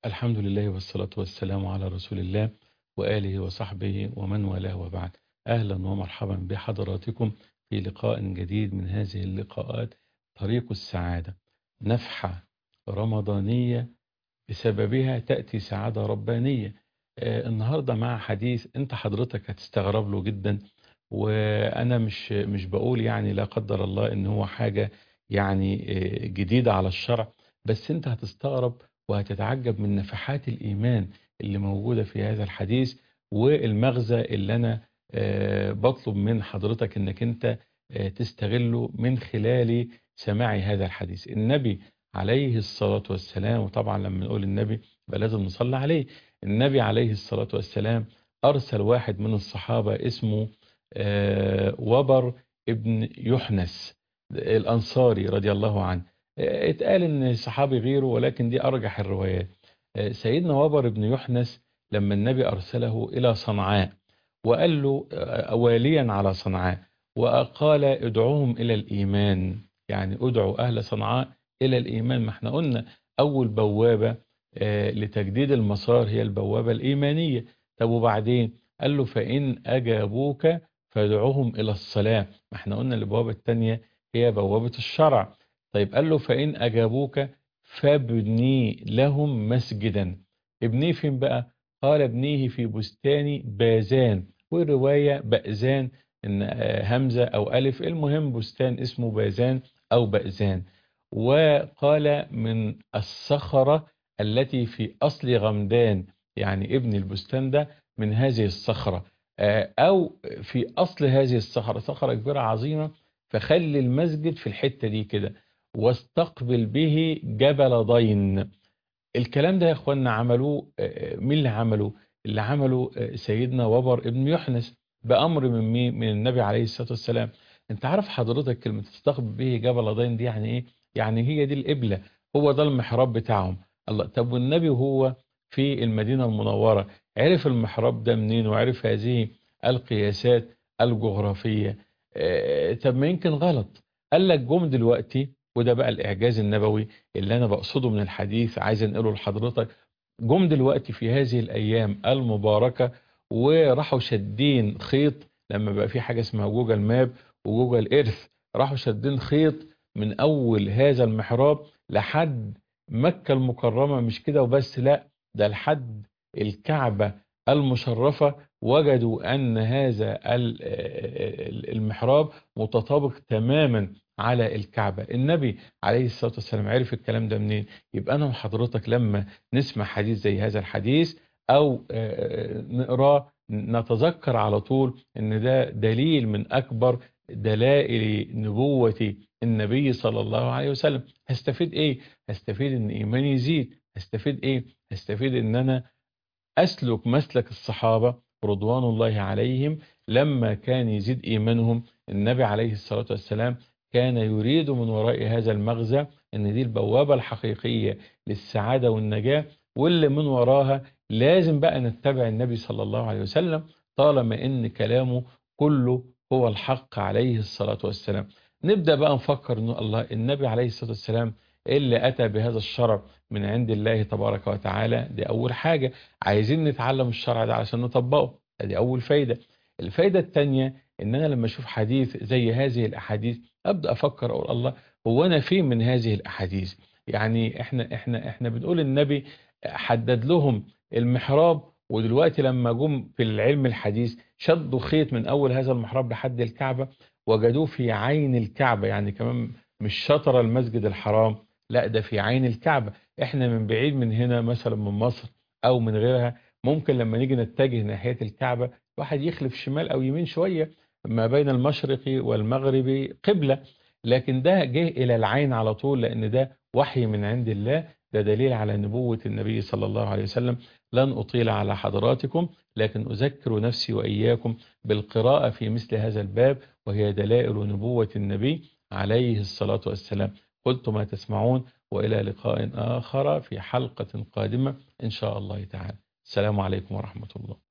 الحمد لله والصلاة والسلام على رسول الله وآله وصحبه ومن والاه وبعد أهلا ومرحبا بحضراتكم في لقاء جديد من هذه اللقاءات طريق السعادة نفحة رمضانية بسببها تأتي سعادة ربانية آه النهاردة مع حديث انت حضرتك هتستغرب له جدا وانا مش مش بقول يعني لا قدر الله ان هو حاجة يعني آه جديدة على الشرع بس انت هتستغرب وهتتعجب من نفحات الإيمان اللي موجودة في هذا الحديث والمغزى اللي أنا بطلب من حضرتك أنك أنت تستغله من خلال سماع هذا الحديث النبي عليه الصلاة والسلام وطبعا لما نقول النبي يبقى لازم نصلي عليه النبي عليه الصلاة والسلام أرسل واحد من الصحابة اسمه وبر ابن يحنس الأنصاري رضي الله عنه اتقال ان صحابي غيره ولكن دي ارجح الروايات سيدنا وبر بن يحنس لما النبي ارسله الى صنعاء وقال له واليا على صنعاء وقال ادعوهم الى الايمان يعني ادعوا اهل صنعاء الى الايمان ما احنا قلنا اول بوابة لتجديد المسار هي البوابة الايمانية طب وبعدين قال له فان اجابوك فادعوهم الى الصلاة ما احنا قلنا البوابة الثانية هي بوابة الشرع طيب قال له فإن أجابوك فابني لهم مسجدا ابنيه فين بقى قال ابنيه في بستان بازان والرواية بأزان إن همزة أو ألف المهم بستان اسمه بازان أو بأزان وقال من الصخرة التي في أصل غمدان يعني ابن البستان ده من هذه الصخرة أو في أصل هذه الصخرة صخرة كبيرة عظيمة فخلي المسجد في الحتة دي كده واستقبل به جبل ضين الكلام ده يا اخوانا عملوه مين اللي عمله اللي عمله سيدنا وبر ابن يحنس بأمر من مين من النبي عليه الصلاة والسلام انت عارف حضرتك كلمة تستقبل به جبل ضين دي يعني ايه يعني هي دي القبلة هو ده المحراب بتاعهم الله طب والنبي وهو في المدينة المنورة عرف المحراب ده منين وعرف هذه القياسات الجغرافية اه طب ما يمكن غلط قال لك جم دلوقتي وده بقى الإعجاز النبوي اللي أنا بقصده من الحديث عايز أنقله لحضرتك جم دلوقتي في هذه الأيام المباركة وراحوا شادين خيط لما بقى في حاجة اسمها جوجل ماب وجوجل إيرث راحوا شادين خيط من أول هذا المحراب لحد مكة المكرمة مش كده وبس لا ده لحد الكعبة المشرفة وجدوا أن هذا المحراب متطابق تماما على الكعبة النبي عليه الصلاة والسلام عرف الكلام ده منين يبقى أنا وحضرتك لما نسمع حديث زي هذا الحديث أو نقراه نتذكر على طول أن ده دليل من أكبر دلائل نبوة النبي صلى الله عليه وسلم هستفيد إيه؟ هستفيد أن إيماني يزيد هستفيد إيه؟ هستفيد أن أنا أسلك مسلك الصحابة رضوان الله عليهم لما كان يزيد إيمانهم النبي عليه الصلاة والسلام كان يريد من وراء هذا المغزى ان دي البوابة الحقيقية للسعادة والنجاة واللي من وراها لازم بقى نتبع النبي صلى الله عليه وسلم طالما ان كلامه كله هو الحق عليه الصلاة والسلام نبدأ بقى نفكر ان الله النبي عليه الصلاة والسلام اللي أتى بهذا الشرع من عند الله تبارك وتعالى دي أول حاجة عايزين نتعلم الشرع ده عشان نطبقه دي أول فايدة الفايدة الثانية ان انا لما اشوف حديث زي هذه الاحاديث ابدا افكر اقول الله هو انا فين من هذه الاحاديث يعني احنا احنا احنا بنقول النبي حدد لهم المحراب ودلوقتي لما جم في العلم الحديث شدوا خيط من اول هذا المحراب لحد الكعبة وجدوه في عين الكعبة يعني كمان مش شطر المسجد الحرام لا ده في عين الكعبة احنا من بعيد من هنا مثلا من مصر او من غيرها ممكن لما نيجي نتجه ناحية الكعبة واحد يخلف شمال او يمين شوية ما بين المشرق والمغرب قبلة لكن ده جه إلى العين على طول لأن ده وحي من عند الله ده دليل على نبوة النبي صلى الله عليه وسلم لن أطيل على حضراتكم لكن أذكر نفسي وإياكم بالقراءة في مثل هذا الباب وهي دلائل نبوة النبي عليه الصلاة والسلام قلت ما تسمعون وإلى لقاء آخر في حلقة قادمة إن شاء الله تعالى السلام عليكم ورحمة الله